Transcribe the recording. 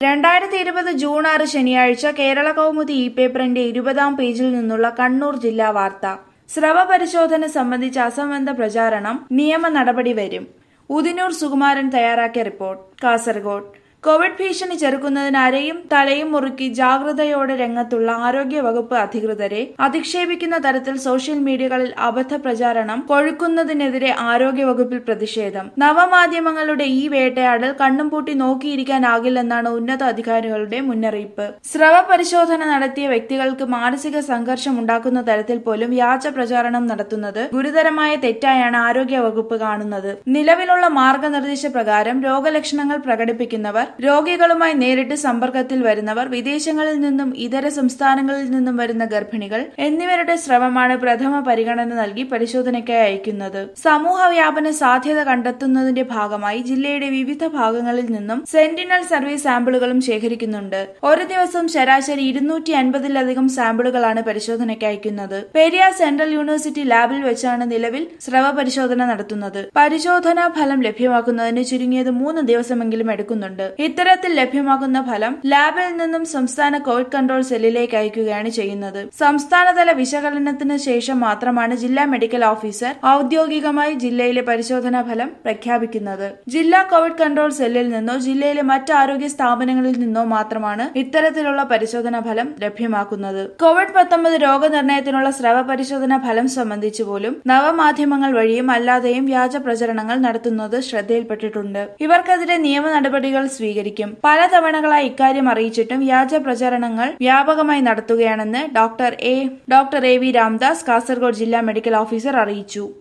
രണ്ടായിരത്തി ഇരുപത് ജൂൺ ആറ് ശനിയാഴ്ച കേരള കൗമുദി ഇ പേപ്പറിന്റെ ഇരുപതാം പേജിൽ നിന്നുള്ള കണ്ണൂർ ജില്ലാ വാർത്ത സ്രവ പരിശോധന സംബന്ധിച്ച അസംബന്ധ പ്രചാരണം നിയമ നടപടി വരും ഉദിനൂർ സുകുമാരൻ തയ്യാറാക്കിയ റിപ്പോർട്ട് കാസർഗോഡ് കോവിഡ് ഭീഷണി ചെറുക്കുന്നതിന് അരയും തലയും മുറുക്കി ജാഗ്രതയോടെ രംഗത്തുള്ള ആരോഗ്യ വകുപ്പ് അധികൃതരെ അധിക്ഷേപിക്കുന്ന തരത്തിൽ സോഷ്യൽ മീഡിയകളിൽ അബദ്ധ പ്രചാരണം കൊഴുക്കുന്നതിനെതിരെ ആരോഗ്യ വകുപ്പിൽ പ്രതിഷേധം നവമാധ്യമങ്ങളുടെ ഈ വേട്ടയാടൽ കണ്ണും പൂട്ടി നോക്കിയിരിക്കാനാകില്ലെന്നാണ് ഉന്നത അധികാരികളുടെ മുന്നറിയിപ്പ് സ്രവ പരിശോധന നടത്തിയ വ്യക്തികൾക്ക് മാനസിക സംഘർഷം ഉണ്ടാക്കുന്ന തരത്തിൽ പോലും വ്യാജ പ്രചാരണം നടത്തുന്നത് ഗുരുതരമായ തെറ്റായാണ് ആരോഗ്യ വകുപ്പ് കാണുന്നത് നിലവിലുള്ള മാർഗനിർദ്ദേശ പ്രകാരം രോഗലക്ഷണങ്ങൾ പ്രകടിപ്പിക്കുന്നവർ രോഗികളുമായി നേരിട്ട് സമ്പർക്കത്തിൽ വരുന്നവർ വിദേശങ്ങളിൽ നിന്നും ഇതര സംസ്ഥാനങ്ങളിൽ നിന്നും വരുന്ന ഗർഭിണികൾ എന്നിവരുടെ സ്രവമാണ് പ്രഥമ പരിഗണന നൽകി പരിശോധനയ്ക്കായി അയക്കുന്നത് സമൂഹ വ്യാപന സാധ്യത കണ്ടെത്തുന്നതിന്റെ ഭാഗമായി ജില്ലയുടെ വിവിധ ഭാഗങ്ങളിൽ നിന്നും സെന്റിനൽ സർവീസ് സാമ്പിളുകളും ശേഖരിക്കുന്നുണ്ട് ഒരു ദിവസം ശരാശരി ഇരുന്നൂറ്റി അൻപതിലധികം സാമ്പിളുകളാണ് പരിശോധനയ്ക്ക് അയക്കുന്നത് പെരിയാർ സെൻട്രൽ യൂണിവേഴ്സിറ്റി ലാബിൽ വെച്ചാണ് നിലവിൽ സ്രവ പരിശോധന നടത്തുന്നത് പരിശോധനാ ഫലം ലഭ്യമാക്കുന്നതിന് ചുരുങ്ങിയത് മൂന്ന് ദിവസമെങ്കിലും എടുക്കുന്നുണ്ട് ഇത്തരത്തിൽ ലഭ്യമാകുന്ന ഫലം ലാബിൽ നിന്നും സംസ്ഥാന കോവിഡ് കൺട്രോൾ സെല്ലിലേക്ക് അയക്കുകയാണ് ചെയ്യുന്നത് സംസ്ഥാനതല വിശകലനത്തിന് ശേഷം മാത്രമാണ് ജില്ലാ മെഡിക്കൽ ഓഫീസർ ഔദ്യോഗികമായി ജില്ലയിലെ പരിശോധനാ ഫലം പ്രഖ്യാപിക്കുന്നത് ജില്ലാ കോവിഡ് കൺട്രോൾ സെല്ലിൽ നിന്നോ ജില്ലയിലെ മറ്റ് ആരോഗ്യ സ്ഥാപനങ്ങളിൽ നിന്നോ മാത്രമാണ് ഇത്തരത്തിലുള്ള പരിശോധനാ ഫലം ലഭ്യമാക്കുന്നത് കോവിഡ് പത്തൊമ്പത് രോഗനിർണയത്തിനുള്ള സ്രവ പരിശോധനാ ഫലം സംബന്ധിച്ച് പോലും നവമാധ്യമങ്ങൾ വഴിയും അല്ലാതെയും വ്യാജ പ്രചരണങ്ങൾ നടത്തുന്നത് ശ്രദ്ധയിൽപ്പെട്ടിട്ടുണ്ട് ഇവർക്കെതിരെ നിയമ നടപടികൾ സ്വീകരിക്കും പലതവണകളായി ഇക്കാര്യം അറിയിച്ചിട്ടും വ്യാജ പ്രചരണങ്ങൾ വ്യാപകമായി നടത്തുകയാണെന്ന് doctor A doctor A V Ramdas Kasaragod ജില്ലാ മെഡിക്കൽ ഓഫീസർ അറിയിച്ചു